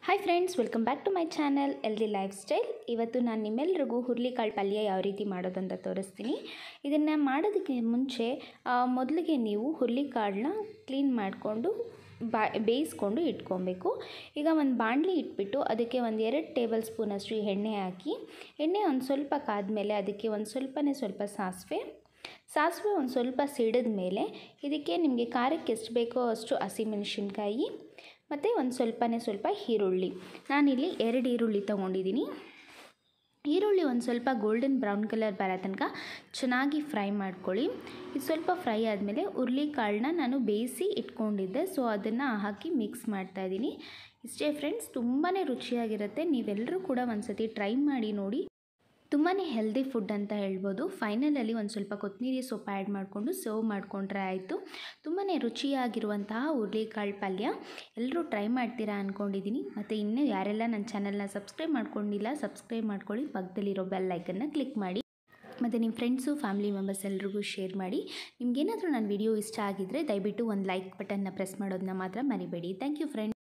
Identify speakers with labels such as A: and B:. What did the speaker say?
A: hi friends welcome back to my channel ಎಲ್ದಿ life style ಇವತ್ತು ನಾನು ನಿಮ್ಮೆಲ್ರಿಗೂ ಹುರುಳಿಕಾಳು ಪಲ್ಯ ಯಾವ ರೀತಿ ಮಾಡೋದಂತ ತೋರಿಸ್ತೀನಿ ಇದನ್ನು ಮಾಡೋದಕ್ಕೆ ಮುಂಚೆ ಆ, ಮೊದಲಿಗೆ ನೀವು ಹುರುಳಿಕಾಳನ್ನ ಕ್ಲೀನ್ ಮಾಡಿಕೊಂಡು ಬಾ ಬೇಯಿಸ್ಕೊಂಡು ಇಟ್ಕೊಬೇಕು ಈಗ ಒಂದು ಬಾಣಲಿ ಇಟ್ಬಿಟ್ಟು ಅದಕ್ಕೆ ಒಂದು ಎರಡು ಟೇಬಲ್ ಸ್ಪೂನಷ್ಟು ಎಣ್ಣೆ ಹಾಕಿ ಎಣ್ಣೆ ಒಂದು ಸ್ವಲ್ಪ ಕಾದ್ಮೇಲೆ ಅದಕ್ಕೆ ಒಂದು ಸ್ವಲ್ಪನೇ ಸ್ವಲ್ಪ ಸಾಸಿವೆ ಸಾಸಿವೆ ಒಂದು ಸ್ವಲ್ಪ ಸಿಡಿದ ಮೇಲೆ ಇದಕ್ಕೆ ನಿಮಗೆ ಖಾರಕ್ಕೆ ಎಷ್ಟು ಬೇಕೋ ಅಷ್ಟು ಹಸಿಮೆಣಸಿನ್ಕಾಯಿ ಮತ್ತು ಒಂದು ಸ್ವಲ್ಪನೇ ಸ್ವಲ್ಪ ಈರುಳ್ಳಿ ನಾನಿಲ್ಲಿ ಎರಡು ಈರುಳ್ಳಿ ತೊಗೊಂಡಿದ್ದೀನಿ ಈರುಳ್ಳಿ ಒಂದು ಸ್ವಲ್ಪ ಗೋಲ್ಡನ್ ಬ್ರೌನ್ ಕಲರ್ ಬರೋ ತನಕ ಚೆನ್ನಾಗಿ ಫ್ರೈ ಮಾಡ್ಕೊಳ್ಳಿ ಇದು ಸ್ವಲ್ಪ ಫ್ರೈ ಆದಮೇಲೆ ಹುರುಳಿಕಾಳನ್ನ ನಾನು ಬೇಯಿಸಿ ಇಟ್ಕೊಂಡಿದ್ದೆ ಸೊ ಅದನ್ನು ಹಾಕಿ ಮಿಕ್ಸ್ ಮಾಡ್ತಾಯಿದ್ದೀನಿ ಇಷ್ಟೇ ಫ್ರೆಂಡ್ಸ್ ತುಂಬಾ ರುಚಿಯಾಗಿರುತ್ತೆ ನೀವೆಲ್ಲರೂ ಕೂಡ ಒಂದು ಸತಿ ಟ್ರೈ ಮಾಡಿ ನೋಡಿ ತುಂಬಾ ಹೆಲ್ದಿ ಫುಡ್ ಅಂತ ಹೇಳ್ಬೋದು ಫೈನಲಲ್ಲಿ ಒಂದು ಸ್ವಲ್ಪ ಕೊತ್ತಂಬರಿ ಸೊಪ್ಪು ಆ್ಯಡ್ ಮಾಡಿಕೊಂಡು ಸರ್ವ್ ಮಾಡಿಕೊಂಡ್ರೆ ಆಯಿತು ತುಂಬಾ ರುಚಿಯಾಗಿರುವಂತಹ ಹುರುಳಿಕಾಳು ಪಲ್ಯ ಎಲ್ಲರೂ ಟ್ರೈ ಮಾಡ್ತೀರಾ ಅಂದ್ಕೊಂಡಿದ್ದೀನಿ ಮತ್ತು ಇನ್ನೂ ಯಾರೆಲ್ಲ ನನ್ನ ಚಾನಲ್ನ ಸಬ್ಸ್ಕ್ರೈಬ್ ಮಾಡ್ಕೊಂಡಿಲ್ಲ ಸಬ್ಸ್ಕ್ರೈಬ್ ಮಾಡ್ಕೊಳ್ಳಿ ಪಕ್ಕದಲ್ಲಿರೋ ಬೆಲ್ ಐಕನ್ನ ಕ್ಲಿಕ್ ಮಾಡಿ ಮತ್ತು ನಿಮ್ಮ ಫ್ರೆಂಡ್ಸು ಫ್ಯಾಮಿಲಿ ಮೆಂಬರ್ಸ್ ಎಲ್ರಿಗೂ ಶೇರ್ ಮಾಡಿ ನಿಮ್ಗೇನಾದರೂ ನನ್ನ ವಿಡಿಯೋ ಇಷ್ಟ ಆಗಿದ್ದರೆ ದಯವಿಟ್ಟು ಒಂದು ಲೈಕ್ ಬಟನ್ನ ಪ್ರೆಸ್ ಮಾಡೋದನ್ನ ಮಾತ್ರ ಮರಿಬೇಡಿ ಥ್ಯಾಂಕ್ ಯು ಫ್ರೆಂಡ್ಸ್